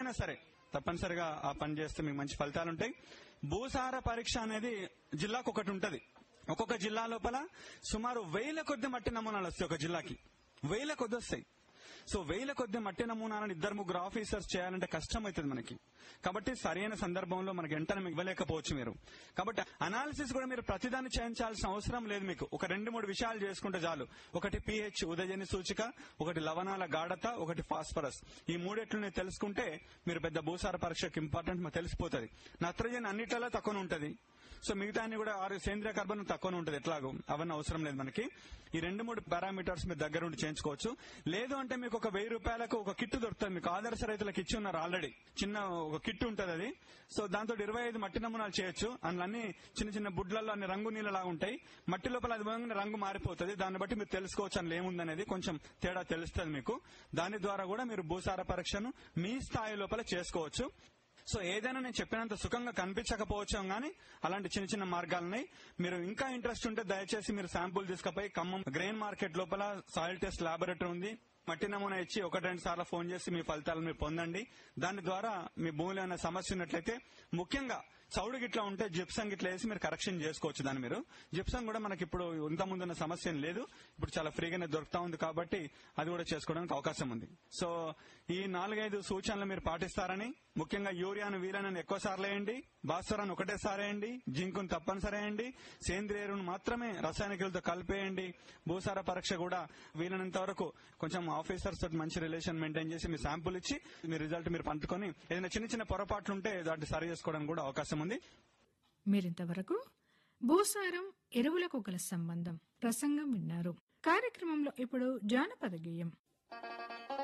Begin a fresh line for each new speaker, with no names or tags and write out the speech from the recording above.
ఎవరైనా సరే తప్పనిసరిగా ఆ పని చేస్తే మీకు మంచి ఫలితాలు ఉంటాయి భూసార పరీక్ష అనేది జిల్లాకు ఒకటి ఉంటది ఒక్కొక్క జిల్లా లోపల సుమారు వేల కొద్ది మట్టి నమూనాలు వస్తాయి ఒక జిల్లాకి వేల కొద్ది వస్తాయి సో వేల కొద్ది మట్టి నమూనాలను ఇద్దరు ముగ్గురు ఆఫీసర్స్ చేయాలంటే కష్టం అవుతుంది మనకి కాబట్టి సరైన సందర్భంలో మనకి వెంటనే మీకు ఇవ్వలేకపోవచ్చు మీరు కాబట్టి అనాలిసిస్ కూడా మీరు ప్రతిదాన్ని చేయించాల్సిన అవసరం లేదు మీకు ఒక రెండు మూడు విషయాలు చేసుకుంటే చాలు ఒకటి పిహెచ్ ఉదయజని సూచిక ఒకటి లవణాల గాఢత ఒకటి ఫాస్ఫరస్ ఈ మూడెట్లని తెలుసుకుంటే మీరు పెద్ద భూసార పరీక్షకు ఇంపార్టెంట్ మాకు తెలిసిపోతుంది నత్రజని అన్నిట్లలో తక్కువ ఉంటది సో మిగతా అన్ని కూడా ఆరు సేంద్రియ కార్బన్ తక్కువ ఉంటుంది ఎట్లాగో అవన్నీ అవసరం లేదు మనకి ఈ రెండు మూడు పారామీటర్స్ మీరు దగ్గర ఉండి చేయించుకోవచ్చు లేదు అంటే మీకు ఒక వెయ్యి రూపాయలకు ఒక కిట్ దొరుకుతుంది మీకు ఆదర్శ రైతులకు ఇచ్చి ఉన్నారు ఆల్రెడీ చిన్న ఒక కిట్ ఉంటుంది అది సో దాంతో ఇరవై ఐదు మట్టి నమూనాలు చేయొచ్చు అందులో అన్ని చిన్న చిన్న బుడ్లలో అన్ని రంగు నీళ్ళలా ఉంటాయి మట్టి లోపల అది పోగానే రంగు మారిపోతుంది దాన్ని బట్టి మీరు తెలుసుకోవచ్చు అందులో ఏముందనేది కొంచెం తేడా తెలుస్తుంది మీకు దాని ద్వారా కూడా మీరు భూసార పరీక్షను మీ స్థాయి లోపల చేసుకోవచ్చు సో ఏదైనా నేను చెప్పినంత సుఖంగా కనిపించకపోవచ్చు కానీ అలాంటి చిన్న చిన్న మార్గాలున్నాయి మీరు ఇంకా ఇంట్రెస్ట్ ఉంటే దయచేసి మీరు శాంపుల్ తీసుకుపోయి ఖమ్మం గ్రెయిన్ మార్కెట్ లోపల సాయిల్ టెస్ట్ లాబొరేటరీ ఉంది మట్టి నమూనా ఇచ్చి ఒకటి రెండు సార్లు ఫోన్ చేసి మీ ఫలితాలను మీరు పొందండి దాని ద్వారా మీ భూమిలో ఏమైనా సమస్య ఉన్నట్లయితే ముఖ్యంగా చౌడు గిట్లా ఉంటే జిప్సం గిట్లా వేసి మీరు కరెక్షన్ చేసుకోవచ్చు దాన్ని మీరు జిప్సం కూడా మనకి ఇప్పుడు ఇంత ముందు ఉన్న సమస్య ఏం లేదు ఇప్పుడు చాలా ఫ్రీగానే దొరుకుతా ఉంది కాబట్టి అది కూడా చేసుకోవడానికి అవకాశం ఉంది సో ఈ నాలుగైదు సూచనలు మీరు పాటిస్తారని ముఖ్యంగా యూరియాను వీలైన ఎక్కువ సార్లు వేయండి భాస్వరాన్ని ఒకటేసారి వేయండి జింకును తప్పనిసరి వేయండి సేంద్రియ ఎరువును మాత్రమే రసాయనికులతో కలిపేయండి భూసార పరీక్ష కూడా వీలైనంత వరకు కొంచెం ఆఫీసర్స్ తోటి మంచి రిలేషన్ మెయింటైన్ చేసి మీ శాంపుల్ ఇచ్చి మీ రిజల్ట్ మీరు పంచుకొని ఏదైనా చిన్న చిన్న పొరపాట్లు ఉంటే దాన్ని సరి చేసుకోవడానికి కూడా అవకాశం ఉంది
మీరింతవరకు భూసారం ఎరువులకు గల సంబంధం ప్రసంగం విన్నారు కార్యక్రమంలో ఇప్పుడు జానపద గేయం